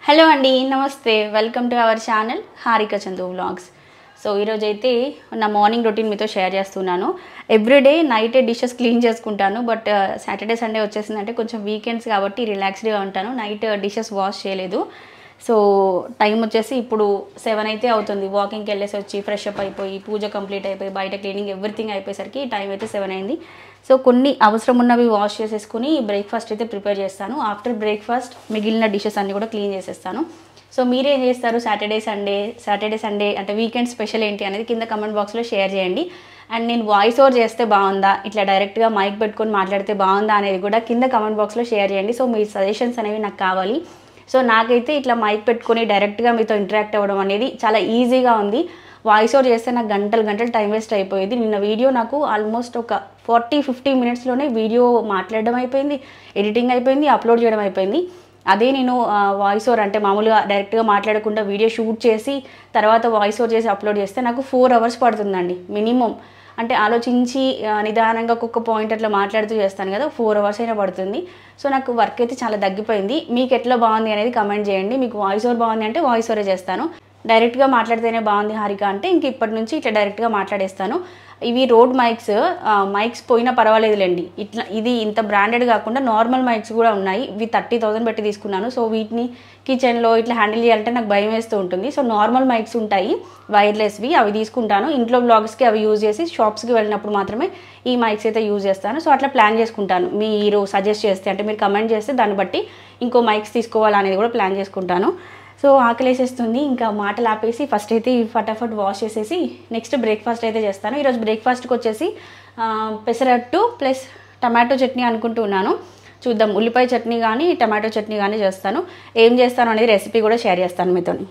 Hello అండి నమస్తే welcome to our channel Harika Chandu vlogs so ఈరోజు అయితే నా మార్నింగ్ రొటీన్ మీతో షేర్ చేస్తున్నాను ఎవ్రీడే నైటే డిషెస్ క్లీన్ చేసుకుంటాను బట్ సాటర్డే సండే వచ్చేసిందంటే కొంచెం వీకెండ్స్ కాబట్టి రిలాక్స్డ్గా ఉంటాను నైట్ డిషెస్ వాష్ చేయలేదు సో టైం వచ్చేసి ఇప్పుడు సెవెన్ అయితే అవుతుంది వాకింగ్కి వెళ్ళేసి వచ్చి ఫ్రెష్ అప్ అయిపోయి పూజ కంప్లీట్ అయిపోయి బయట క్లీనింగ్ ఎవ్రీథింగ్ అయిపోయేసరికి టైం అయితే సెవెన్ అయింది సో కొన్ని అవసరం ఉన్నవి వాష్ చేసేసుకుని బ్రేక్ఫాస్ట్ అయితే ప్రిపేర్ చేస్తాను ఆఫ్టర్ బ్రేక్ఫాస్ట్ మిగిలిన డిషెస్ అన్ని కూడా క్లీన్ చేసేస్తాను సో మీరేం చేస్తారు సాటర్డే సండే సాటర్డే సండే అంటే వీకెండ్ స్పెషల్ ఏంటి అనేది కింద కమెంట్ బాక్స్లో షేర్ చేయండి అండ్ నేను వాయిస్ ఓవర్ చేస్తే బాగుందా ఇట్లా డైరెక్ట్గా మైక్ పెట్టుకొని మాట్లాడితే బాగుందా అనేది కూడా కింద కమెంట్ బాక్స్లో షేర్ చేయండి సో మీ సజెషన్స్ అనేవి నాకు కావాలి సో నాకైతే ఇట్లా మైక్ పెట్టుకొని డైరెక్ట్గా మీతో ఇంటరాక్ట్ అవ్వడం అనేది చాలా ఈజీగా ఉంది వాయిస్ ఓవర్ చేస్తే నాకు గంటలు గంటలు టైం వేస్ట్ అయిపోయేది నిన్న వీడియో నాకు ఆల్మోస్ట్ ఒక ఫార్టీ ఫిఫ్టీ మినిట్స్లోనే వీడియో మాట్లాడడం అయిపోయింది ఎడిటింగ్ అయిపోయింది అప్లోడ్ చేయడం అయిపోయింది అదే నేను వాయిస్ ఓవర్ అంటే మామూలుగా డైరెక్ట్గా మాట్లాడకుండా వీడియో షూట్ చేసి తర్వాత వాయిస్ ఓవర్ చేసి అప్లోడ్ చేస్తే నాకు ఫోర్ అవర్స్ పడుతుందండి మినిమం అంటే ఆలోచించి ఆ, నిదానంగా ఒక్కొక్క పాయింట్ అట్లా మాట్లాడుతూ చేస్తాను కదా ఫోర్ అవర్స్ అయినా పడుతుంది సో నాకు వర్క్ అయితే చాలా తగ్గిపోయింది మీకు ఎట్లా బాగుంది అనేది కమెంట్ చేయండి మీకు వాయిస్ ఓవర్ బాగుంది అంటే వాయిస్ ఓవరే చేస్తాను డైరెక్ట్గా మాట్లాడితేనే బాగుంది హారిక అంటే ఇంక ఇప్పటి నుంచి ఇట్లా డైరెక్ట్గా మాట్లాడేస్తాను ఇవి రోడ్ మైక్స్ మైక్స్ పోయినా పర్వాలేదులేండి ఇట్లా ఇది ఇంత బ్రాండెడ్ కాకుండా నార్మల్ మైక్స్ కూడా ఉన్నాయి ఇవి థర్టీ థౌసండ్ పెట్టి తీసుకున్నాను సో వీటిని కిచెన్లో ఇట్లా హ్యాండిల్ చేయాలంటే నాకు భయం వేస్తూ ఉంటుంది సో నార్మల్ మైక్స్ ఉంటాయి వైర్లెస్వి అవి తీసుకుంటాను ఇంట్లో బ్లాగ్స్కి అవి యూజ్ చేసి షాప్స్కి వెళ్ళినప్పుడు మాత్రమే ఈ మైక్స్ అయితే యూజ్ చేస్తాను సో అట్లా ప్లాన్ చేసుకుంటాను మీరు సజెస్ట్ చేస్తే అంటే మీరు కమెంట్ చేస్తే దాన్ని బట్టి ఇంకో మైక్స్ తీసుకోవాలనేది కూడా ప్లాన్ చేసుకుంటాను సో ఆకలేసేస్తుంది ఇంకా మాటలు ఆపేసి ఫస్ట్ అయితే ఇవి ఫటాఫట్ వాష్ చేసేసి నెక్స్ట్ బ్రేక్ఫాస్ట్ అయితే చేస్తాను ఈరోజు బ్రేక్ఫాస్ట్కి వచ్చేసి ఆ, పెసరట్టు ప్లస్ టమాటో చట్నీ అనుకుంటున్నాను చూద్దాం ఉల్లిపాయ చట్నీ కానీ టమాటో చట్నీ కానీ చేస్తాను ఏం చేస్తాను అనేది రెసిపీ కూడా షేర్ చేస్తాను మీతోని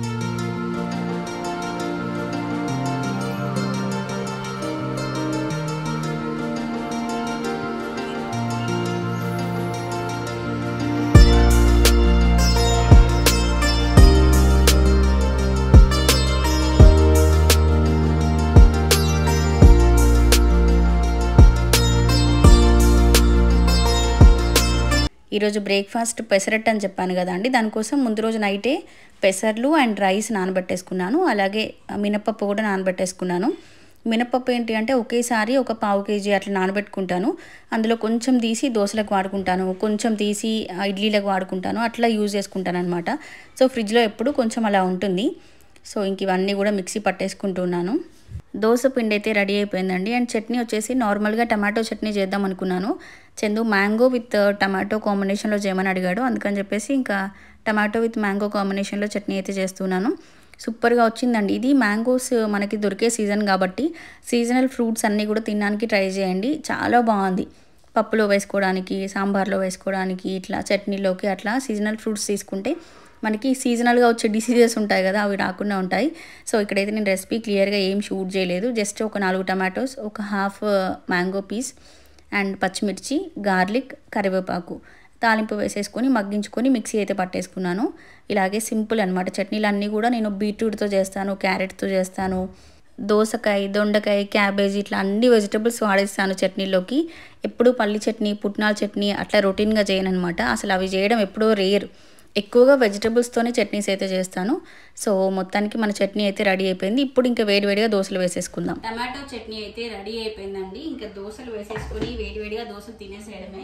ఈరోజు బ్రేక్ఫాస్ట్ పెసరట్టు అని చెప్పాను కదా అండి దానికోసం ముందు రోజు నైటే పెసర్లు అండ్ రైస్ నానబెట్టేసుకున్నాను అలాగే మినపప్పు కూడా నానబెట్టేసుకున్నాను మినపప్పు ఏంటి అంటే ఒకేసారి ఒక పావు కేజీ అట్లా నానబెట్టుకుంటాను అందులో కొంచెం తీసి దోశలకు వాడుకుంటాను కొంచెం తీసి ఆ, ఇడ్లీలకు వాడుకుంటాను అట్లా యూజ్ చేసుకుంటాను అనమాట సో ఫ్రిడ్జ్లో ఎప్పుడు కొంచెం అలా ఉంటుంది సో ఇంక ఇవన్నీ కూడా మిక్సీ పట్టేసుకుంటున్నాను దోశ పిండి అయితే రెడీ అయిపోయిందండి అండ్ చట్నీ వచ్చేసి నార్మల్గా టమాటో చట్నీ చేద్దాం అనుకున్నాను చందు మ్యాంగో విత్ టమాటో కాంబినేషన్లో చేయమని అడిగాడు అందుకని చెప్పేసి ఇంకా టమాటో విత్ మ్యాంగో కాంబినేషన్లో చట్నీ అయితే చేస్తున్నాను సూపర్గా వచ్చిందండి ఇది మ్యాంగోస్ మనకి దొరికే సీజన్ కాబట్టి సీజనల్ ఫ్రూట్స్ అన్నీ కూడా తినడానికి ట్రై చేయండి చాలా బాగుంది పప్పులో వేసుకోవడానికి సాంబార్లో వేసుకోవడానికి ఇట్లా చట్నీలోకి అట్లా సీజనల్ ఫ్రూట్స్ తీసుకుంటే మనకి సీజనల్గా వచ్చే డిసీజెస్ ఉంటాయి కదా అవి రాకుండా ఉంటాయి సో ఇక్కడైతే నేను రెసిపీ క్లియర్గా ఏం షూట్ చేయలేదు జస్ట్ ఒక నాలుగు టమాటోస్ ఒక హాఫ్ మ్యాంగో పీస్ అండ్ పచ్చిమిర్చి గార్లిక్ కరివేపాకు తాలింపు వేసేసుకొని మగ్గించుకొని మిక్సీ అయితే పట్టేసుకున్నాను ఇలాగే సింపుల్ అనమాట చట్నీలు అన్నీ కూడా నేను బీట్రూట్తో చేస్తాను క్యారెట్తో చేస్తాను దోసకాయ దొండకాయ క్యాబేజీ ఇట్లా అన్ని వెజిటబుల్స్ వాడేస్తాను చట్నీలోకి ఎప్పుడు పల్లి చట్నీ పుట్నాల చట్నీ అట్లా రొటీన్గా చేయను అనమాట అసలు అవి చేయడం ఎప్పుడో రేర్ ఎక్కువగా వెజిటబుల్స్తోనే చట్నీస్ అయితే చేస్తాను సో మొత్తానికి మన చట్నీ అయితే రెడీ అయిపోయింది ఇప్పుడు ఇంకా వేడివేడిగా దోశలు వేసేసుకుందాం టమాటో చట్నీ అయితే రెడీ అయిపోయిందండి ఇంకా దోశలు వేసేసుకొని వేడివేడిగా దోశలు తినేసేయడమే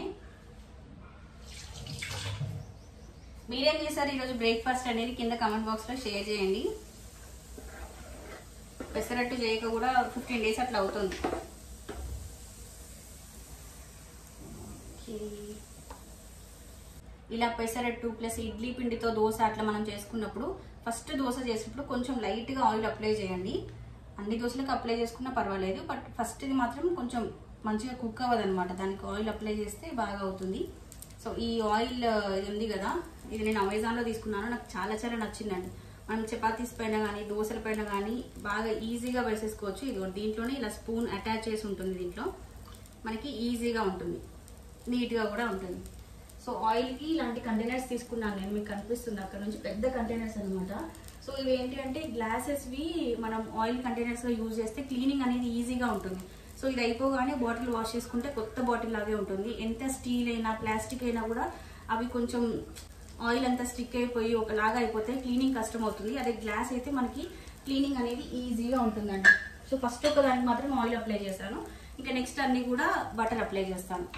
మీరేం చేశారు ఈరోజు బ్రేక్ఫాస్ట్ అనేది కింద కమెంట్ బాక్స్లో షేర్ చేయండి పెసరట్టు చేయక కూడా ఫిఫ్టీన్ డేస్ అట్లా అవుతుంది Okay. ఇలా పెసరట్టు ప్లస్ ఇడ్లీ పిండితో దోశ అట్లా మనం చేసుకున్నప్పుడు ఫస్ట్ దోశ చేసినప్పుడు కొంచెం లైట్గా ఆయిల్ అప్లై చేయండి అన్ని దోశలకు అప్లై చేసుకున్నా పర్వాలేదు బట్ ఫస్ట్ ఇది మాత్రం కొంచెం మంచిగా కుక్ అవ్వదు అనమాట దానికి ఆయిల్ అప్లై చేస్తే బాగా అవుతుంది సో ఈ ఆయిల్ ఇది ఉంది కదా ఇది నేను అమెజాన్లో తీసుకున్నాను నాకు చాలా చాలా నచ్చిందండి మనం చపాతీస్ పైన కానీ దోశల పైన కానీ బాగా ఈజీగా వేసేసుకోవచ్చు ఇది దీంట్లోనే ఇలా స్పూన్ అటాచ్ చేసి ఉంటుంది దీంట్లో మనకి ఈజీగా ఉంటుంది నీట్గా కూడా ఉంటుంది సో ఆయిల్కి ఇలాంటి కంటైనర్స్ తీసుకున్నాను నేను మీకు కనిపిస్తుంది అక్కడ నుంచి పెద్ద కంటైనర్స్ అనమాట సో ఇవి ఏంటి అంటే గ్లాసెస్వి మనం ఆయిల్ కంటైనర్స్గా యూజ్ చేస్తే క్లీనింగ్ అనేది ఈజీగా ఉంటుంది సో ఇది అయిపోగానే బాటిల్ వాష్ చేసుకుంటే కొత్త బాటిల్ లాగే ఉంటుంది ఎంత స్టీల్ అయినా ప్లాస్టిక్ అయినా కూడా అవి కొంచెం ఆయిల్ అంతా స్టిక్ అయిపోయి ఒకలాగా అయిపోతే క్లీనింగ్ కష్టం అవుతుంది అదే గ్లాస్ అయితే మనకి క్లీనింగ్ అనేది ఈజీగా ఉంటుందండి సో ఫస్ట్ ఒక దానికి మాత్రం ఆయిల్ అప్లై చేశాను ఇంకా నెక్స్ట్ అన్ని కూడా బటర్ అప్లై చేస్తాను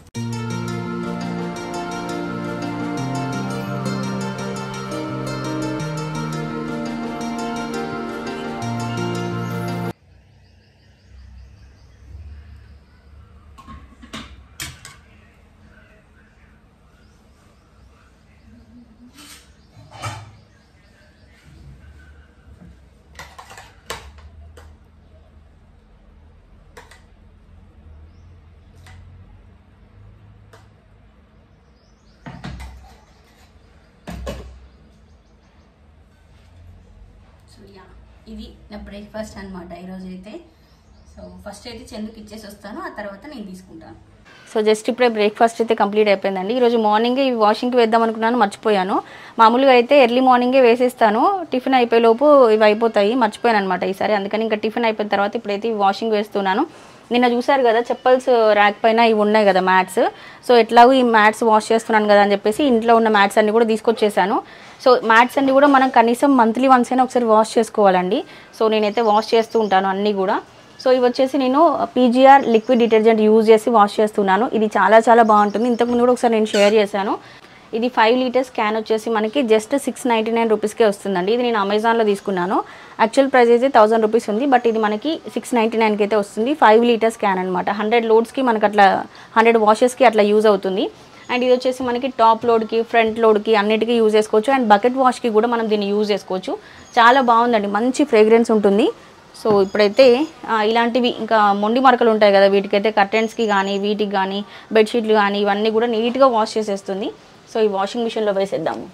సో యా ఇది నా బ్రేక్ఫాస్ట్ అనమాట ఈరోజు అయితే సో ఫస్ట్ అయితే చందుకి ఇచ్చేసి వస్తాను ఆ తర్వాత నేను తీసుకుంటాను సో జస్ట్ ఇప్పుడే బ్రేక్ఫాస్ట్ అయితే కంప్లీట్ అయిపోయిందండి ఈరోజు మార్నింగే ఇవి వాషింగ్కి వేద్దాం అనుకున్నాను మర్చిపోయాను మామూలుగా అయితే ఎర్లీ మార్నింగే వేసేస్తాను టిఫిన్ అయిపోయే లోపు ఇవి అయిపోతాయి మర్చిపోయాను అనమాట ఈసారి అందుకని ఇంకా టిఫిన్ అయిపోయిన తర్వాత ఇప్పుడైతే ఇవి వాషింగ్ వేస్తున్నాను నిన్న చూసారు కదా చెప్పల్స్ ర్యాక్ పైన ఇవి ఉన్నాయి కదా మ్యాట్స్ సో ఎట్లాగో ఈ మ్యాట్స్ వాష్ చేస్తున్నాను కదా అని చెప్పేసి ఇంట్లో ఉన్న మ్యాట్స్ అన్ని కూడా తీసుకొచ్చేసాను సో మ్యాట్స్ అన్ని కూడా మనం కనీసం మంత్లీ వన్స్ అయినా ఒకసారి వాష్ చేసుకోవాలండి సో నేనైతే వాష్ చేస్తూ ఉంటాను అన్నీ కూడా సో ఇవి వచ్చేసి నేను పీజీఆర్ లిక్విడ్ డిటర్జెంట్ యూజ్ చేసి వాష్ చేస్తున్నాను ఇది చాలా చాలా బాగుంటుంది ఇంతకుముందు కూడా ఒకసారి నేను షేర్ చేశాను ఇది ఫైవ్ లీటర్స్ క్యాన్ వచ్చేసి మనకి జస్ట్ సిక్స్ నైంటీ నైన్ రూపీస్కే వస్తుందండి ఇది నేను అమెజాన్లో తీసుకున్నాను యాక్చువల్ ప్రైస్ అయితే థౌసండ్ రూపీస్ ఉంది బట్ ఇది మనకి సిక్స్ నైంటీ నైన్కి అయితే వస్తుంది ఫైవ్ లీటర్స్ క్యాన్ అనమాట హండ్రెడ్ లోడ్స్కి మనకి అట్లా హండ్రెడ్ వాషెస్కి అట్లా యూజ్ అవుతుంది అండ్ ఇది వచ్చేసి మనకి టాప్ లోడ్కి ఫ్రంట్ లోడ్కి అన్నిటికీ యూజ్ చేసుకోవచ్చు అండ్ బకెట్ వాష్కి కూడా మనం దీన్ని యూజ్ చేసుకోవచ్చు చాలా బాగుందండి మంచి ఫ్రేగ్రెన్స్ ఉంటుంది సో ఇప్పుడైతే ఆ, ఇలాంటివి ఇంకా మొండి మరకలు ఉంటాయి కదా వీటికైతే కర్టెన్స్కి కానీ వీటికి కానీ బెడ్షీట్లు కానీ ఇవన్నీ కూడా నీట్గా వాష్ చేసేస్తుంది సో ఈ వాషింగ్ మిషన్లో వేసేద్దాము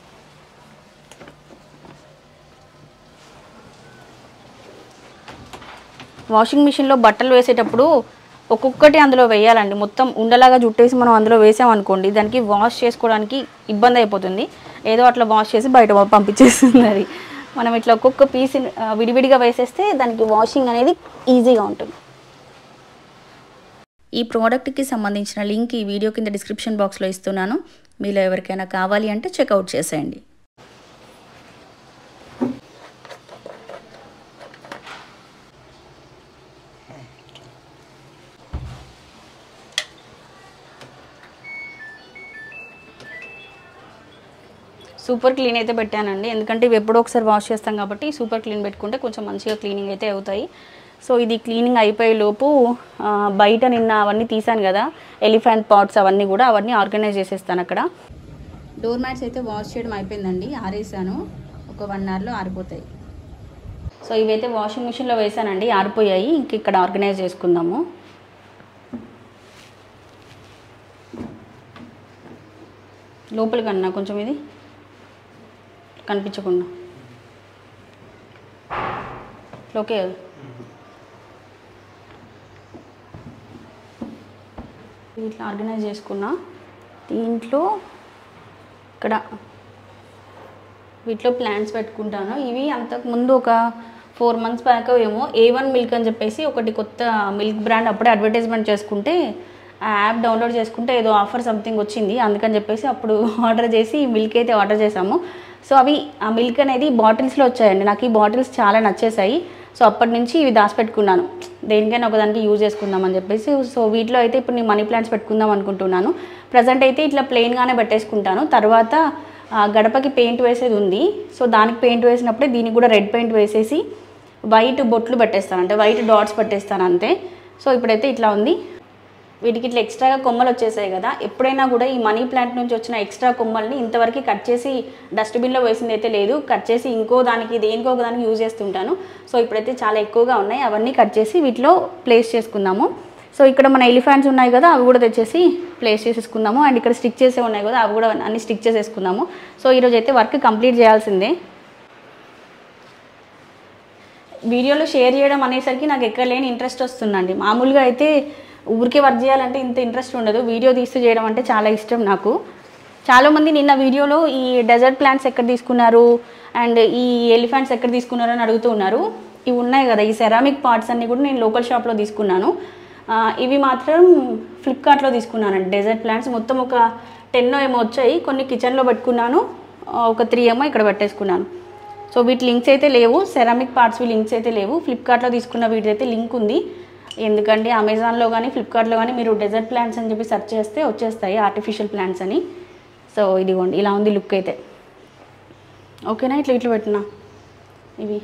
వాషింగ్ మిషన్లో బట్టలు వేసేటప్పుడు ఒక్కొక్కటి అందులో వేయాలండి మొత్తం ఉండలాగా జుట్టేసి మనం అందులో వేసామనుకోండి దానికి వాష్ చేసుకోవడానికి ఇబ్బంది అయిపోతుంది ఏదో అట్లా వాష్ చేసి బయట పంపించేస్తుంది అది మనం ఇట్లా ఒక్కొక్క పీస్ విడివిడిగా వేసేస్తే దానికి వాషింగ్ అనేది ఈజీగా ఉంటుంది ఈ ప్రోడక్ట్కి సంబంధించిన లింక్ ఈ వీడియో కింద డిస్క్రిప్షన్ బాక్స్లో ఇస్తున్నాను మీలో ఎవరికైనా కావాలి అంటే చెక్అవుట్ చేసేయండి సూపర్ క్లీన్ అయితే పెట్టానండి ఎందుకంటే ఇవి ఎప్పుడో ఒకసారి వాష్ చేస్తాం కాబట్టి సూపర్ క్లీన్ పెట్టుకుంటే కొంచెం మంచిగా క్లీనింగ్ అయితే అవుతాయి సో ఇది క్లీనింగ్ అయిపోయే లోపు ఆ, బయట నిన్న అవన్నీ తీసాను కదా ఎలిఫెంట్ పాట్స్ అవన్నీ కూడా అవన్నీ ఆర్గనైజ్ చేసేస్తాను అక్కడ డోర్ మ్యాట్స్ అయితే వాష్ చేయడం అయిపోయిందండి ఆరేసాను ఒక వన్ అవర్లో ఆరిపోతాయి సో ఇవైతే వాషింగ్ మిషన్లో వేసానండి ఆరిపోయాయి ఇంక ఇక్కడ ఆర్గనైజ్ చేసుకుందాము లోపలికి అన్నా కొంచెం ఇది కనిపించకుండా ఓకే కదా ఇట్లా ఆర్గనైజ్ చేసుకున్నా దీంట్లో ఇక్కడ వీటిలో ప్లాంట్స్ పెట్టుకుంటాను ఇవి అంతకుముందు ఒక ఫోర్ మంత్స్ బ్యాక్ ఏమో ఏ వన్ మిల్క్ అని చెప్పేసి ఒకటి కొత్త మిల్క్ బ్రాండ్ అప్పుడే అడ్వర్టైజ్మెంట్ చేసుకుంటే ఆ యాప్ డౌన్లోడ్ చేసుకుంటే ఏదో ఆఫర్ సంథింగ్ వచ్చింది అందుకని చెప్పేసి అప్పుడు ఆర్డర్ చేసి మిల్క్ అయితే ఆర్డర్ చేసాము సో అవి ఆ మిల్క్ అనేది బాటిల్స్లో వచ్చాయండి నాకు ఈ బాటిల్స్ చాలా నచ్చేసాయి సో అప్పటి నుంచి ఇవి దాచిపెట్టుకున్నాను దేనికైనా ఒకదానికి యూజ్ చేసుకుందాం అని చెప్పేసి సో వీటిలో అయితే ఇప్పుడు నేను మనీ ప్లాంట్స్ పెట్టుకుందాం అనుకుంటున్నాను ప్రజెంట్ అయితే ఇట్లా ప్లెయిన్గానే పెట్టేసుకుంటాను తర్వాత ఆ, గడపకి పెయింట్ వేసేది ఉంది సో దానికి పెయింట్ వేసినప్పుడే దీనికి కూడా రెడ్ పెయింట్ వేసేసి వైట్ బొట్లు పెట్టేస్తాను అంటే వైట్ డాట్స్ పెట్టేస్తాను అంతే సో ఇప్పుడైతే ఇట్లా ఉంది వీటికి ఇట్లా ఎక్స్ట్రాగా కొమ్మలు వచ్చేసాయి కదా ఎప్పుడైనా కూడా ఈ మనీ ప్లాంట్ నుంచి వచ్చిన ఎక్స్ట్రా కొమ్మల్ని ఇంతవరకు కట్ చేసి డస్ట్బిన్లో వేసింది అయితే లేదు కట్ చేసి ఇంకో దానికి దేనికో ఒక దానికి యూజ్ చేస్తుంటాను సో ఇప్పుడైతే చాలా ఎక్కువగా ఉన్నాయి అవన్నీ కట్ చేసి వీటిలో ప్లేస్ చేసుకుందాము సో ఇక్కడ మన ఎలిఫెంట్స్ ఉన్నాయి కదా అవి కూడా తెచ్చేసి ప్లేస్ చేసేసుకుందాము అండ్ ఇక్కడ స్టిక్ చేసే ఉన్నాయి కదా అవి కూడా అన్ని స్టిక్ చేసేసుకుందాము సో ఈరోజు అయితే వర్క్ కంప్లీట్ చేయాల్సిందే వీడియోలో షేర్ చేయడం అనేసరికి నాకు ఎక్కడ లేని ఇంట్రెస్ట్ వస్తుందండి మామూలుగా అయితే ఊరికే వర్క్ చేయాలంటే ఇంత ఇంట్రెస్ట్ ఉండదు వీడియో తీస్తూ చేయడం అంటే చాలా ఇష్టం నాకు చాలామంది నిన్న వీడియోలో ఈ డెజర్ట్ ప్లాంట్స్ ఎక్కడ తీసుకున్నారు అండ్ ఈ ఎలిఫెంట్స్ ఎక్కడ తీసుకున్నారు అని అడుగుతూ ఉన్నారు ఇవి ఉన్నాయి కదా ఈ సెరామిక్ పార్ట్స్ అన్ని కూడా నేను లోకల్ షాప్లో తీసుకున్నాను ఆ, ఇవి మాత్రం ఫ్లిప్కార్ట్లో తీసుకున్నానండి డెజర్ట్ ప్లాంట్స్ మొత్తం ఒక టెన్ ఏమో వచ్చాయి కొన్ని కిచెన్లో పెట్టుకున్నాను ఒక త్రీ ఏమో ఇక్కడ పెట్టేసుకున్నాను సో వీటి లింక్స్ అయితే లేవు సెరామిక్ పార్ట్స్వి లింక్స్ అయితే లేవు ఫ్లిప్కార్ట్లో తీసుకున్న వీటి అయితే లింక్ ఉంది ఎందుకంటే అమెజాన్లో కానీ ఫ్లిప్కార్ట్లో కానీ మీరు డెజర్ట్ ప్లాంట్స్ అని చెప్పి సెర్చ్ చేస్తే వచ్చేస్తాయి ఆర్టిఫిషియల్ ప్లాంట్స్ అని సో ఇదిగోండి ఇలా ఉంది లుక్ అయితే ఓకేనా ఇట్లా ఇట్లా పెట్టినా ఇవి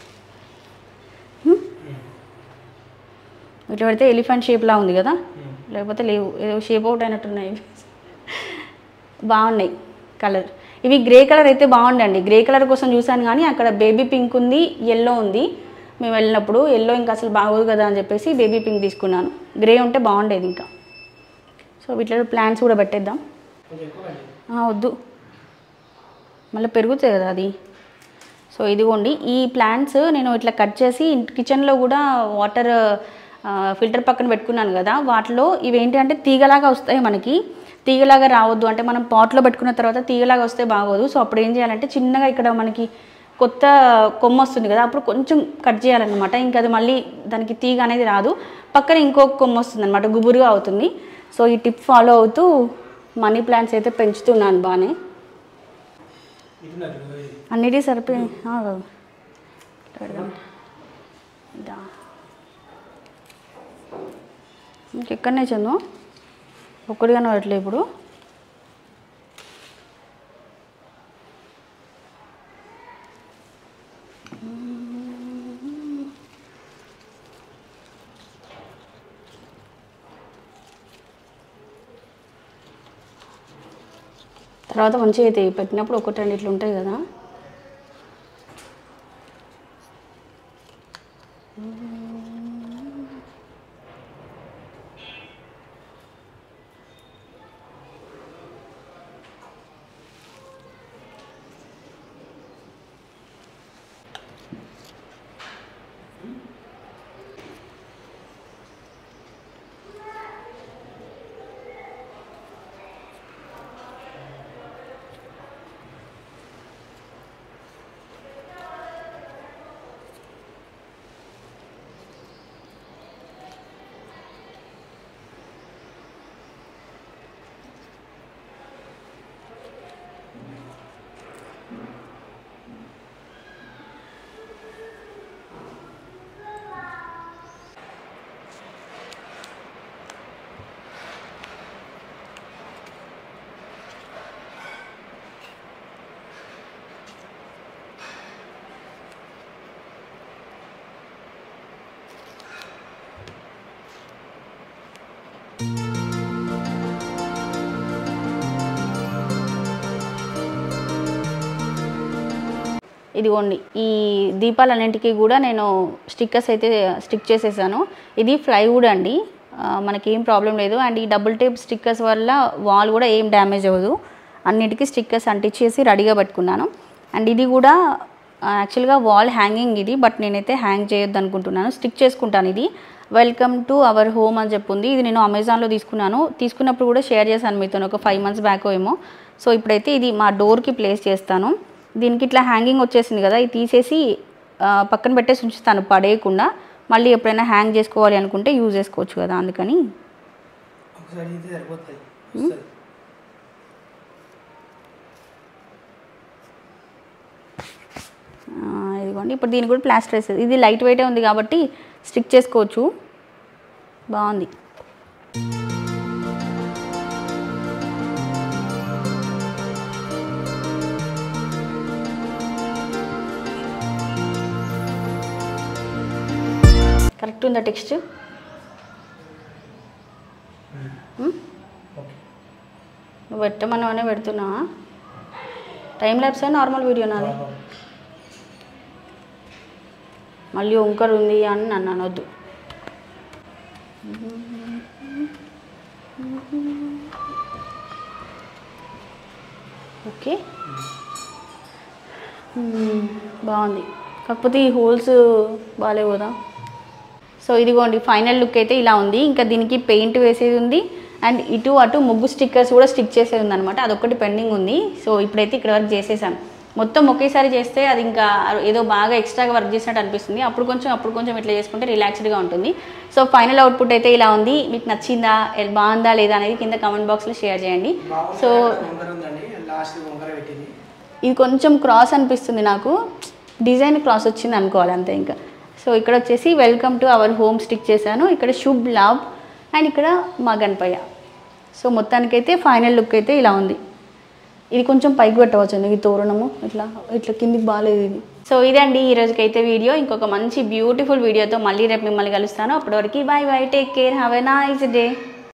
హ్మ్? ఇట్లా పెడితే ఎలిఫెంట్ షేప్లా ఉంది కదా లేకపోతే లేవు ఏదో షేప్ అవుట్ అయినట్టున్నాయి బాగున్నాయి కలర్ ఇవి గ్రే కలర్ అయితే బాగుండండి గ్రే కలర్ కోసం చూశాను కానీ అక్కడ బేబీ పింక్ ఉంది ఎల్లో ఉంది మేము వెళ్ళినప్పుడు ఎల్లో ఇంకా అసలు బాగోదు కదా అని చెప్పేసి బేబీ పింక్ తీసుకున్నాను గ్రే ఉంటే బాగుండేది ఇంకా సో వీటిలో ప్లాంట్స్ కూడా పెట్టేద్దాం కొంచెం ఎక్కువ పెట్టండి. ఆ, వద్దు మళ్ళీ పెరుగుతాయి కదా అది సో ఇదిగోండి ఈ ప్లాంట్స్ నేను ఇట్లా కట్ చేసి కిచెన్లో కూడా వాటర్ ఫిల్టర్ పక్కన పెట్టుకున్నాను కదా వాటిలో ఇవేంటి అంటే తీగలాగా వస్తాయి మనకి తీగలాగా రావద్దు అంటే మనం పాట్లో పెట్టుకున్న తర్వాత తీగలాగా వస్తే బాగోదు సో అప్పుడు ఏం చేయాలంటే చిన్నగా ఇక్కడ మనకి కొత్త కొమ్మ వస్తుంది కదా అప్పుడు కొంచెం కట్ చేయాలన్నమాట ఇంకా అది మళ్ళీ దానికి తీగ అనేది రాదు పక్కన ఇంకొక కొమ్మ వస్తుంది అనమాట గుబురుగా అవుతుంది సో ఈ టిప్ ఫాలో అవుతూ మనీ ప్లాంట్స్ అయితే పెంచుతున్నాను బాగానే ఇటున్నారు చూడు, ఇది. అన్నిటి సరిపోయి ఆ, పెడదాం. ఇదా. ఇంకెక్కడనే చందు ఒక్కడిగానే పెట్టలే ఇప్పుడు తర్వాత మంచిగా అయితే పెట్టినప్పుడు ఒకటి రెండు ఇట్లా ఉంటాయి కదా ఇదిగోండి ఈ దీపాలన్నింటికి కూడా నేను స్టిక్కర్స్ అయితే స్టిక్ చేసేసాను ఇది ఫ్లైవుడ్ అండి ఆ, మనకి ఏం ప్రాబ్లం లేదు అండ్ ఈ డబుల్ టేప్ స్టిక్కర్స్ వల్ల వాల్ కూడా ఏం డ్యామేజ్ అవ్వదు అన్నిటికీ స్టిక్కర్స్ అంటించేసి రెడీగా పెట్టుకున్నాను అండ్ ఇది కూడా యాక్చువల్గా వాల్ హ్యాంగింగ్ ఇది బట్ నేనైతే హ్యాంగ్ చేయొద్దు అనుకుంటున్నాను స్టిక్ చేసుకుంటాను ఇది వెల్కమ్ టు అవర్ హోమ్ అని చెప్పుంది ఇది నేను అమెజాన్లో తీసుకున్నాను తీసుకున్నప్పుడు కూడా షేర్ చేశాను మీతో ఒక ఫైవ్ మంత్స్ బ్యాక్ ఏమో సో ఇప్పుడైతే ఇది మా డోర్కి ప్లేస్ చేస్తాను దీనికి ఇట్లా హ్యాంగింగ్ వచ్చేసింది కదా ఇది తీసేసి ఆ, పక్కన పెట్టేసి ఉంచుతాను పడేయకుండా మళ్ళీ ఎప్పుడైనా హ్యాంగ్ చేసుకోవాలి అనుకుంటే యూజ్ చేసుకోవచ్చు కదా అందుకని ఒకసారి ఇది సరిపోతుంది వస్తుంది. ఆ, ఇదిగోండి ఇప్పుడు దీనికి కూడా ప్లాస్టర్ వేసేది ఇది లైట్ వెయిటే ఉంది కాబట్టి స్టిక్ చేసుకోవచ్చు బాగుంది కరెక్ట్ ఉందా టెక్స్ట్ ఓకే నువ్వు పెట్టమన్నావనే పెడుతున్నావా టైం ల్యాబ్స్ నార్మల్ వీడియో నాది మళ్ళీ వంకర ఉంది అని నన్ను అనొద్దు ఓకే మ్మ్. బాగుంది కాకపోతే ఈ హోల్స్ బాగాలేవు కదా సో ఇదిగోండి ఫైనల్ లుక్ అయితే ఇలా ఉంది ఇంకా దీనికి పెయింట్ వేసేది ఉంది అండ్ ఇటు అటు ముగ్గు స్టిక్కర్స్ కూడా స్టిక్ చేసేది ఉంది అనమాట అదొకటి పెండింగ్ ఉంది సో ఇప్పుడైతే ఇక్కడ వరకు చేసేసాను మొత్తం ఒకేసారి చేస్తే అది ఇంకా ఏదో బాగా ఎక్స్ట్రాగా వర్క్ చేసినట్టు అనిపిస్తుంది అప్పుడు కొంచెం అప్పుడు కొంచెం ఇట్లా చేసుకుంటే రిలాక్స్డ్గా ఉంటుంది సో ఫైనల్ అవుట్పుట్ అయితే ఇలా ఉంది మీకు నచ్చిందా ఎ- బాగుందా లేదా అనేది కింద కామెంట్ బాక్స్లో షేర్ చేయండి బాగుంది సో వంకర ఉందండి లాస్ట్ వంకర పెట్టింది ఇది కొంచెం క్రాస్ అనిపిస్తుంది నాకు డిజైన్ క్రాస్ వచ్చింది అనుకోవాలి అంతే ఇంకా సో ఇక్కడ వచ్చేసి welcome to our home stick చేశాను ఇక్కడ శుభ్ లాభ్ అండ్ ఇక్కడ మా గణపయ్య సో మొత్తానికైతే ఫైనల్ లుక్ అయితే ఇలా ఉంది ఇది కొంచెం పైకి పెట్టవచ్చు ఈ తోరణము ఇట్లా ఇట్లా కిందికి బాగాలేదు ఇది సో ఇదండి ఈ రోజుకైతే వీడియో ఇంకొక మంచి బ్యూటిఫుల్ వీడియోతో మళ్ళీ రేపు మిమ్మల్ని కలుస్తాను అప్పటివరకు bye bye take care have a nice day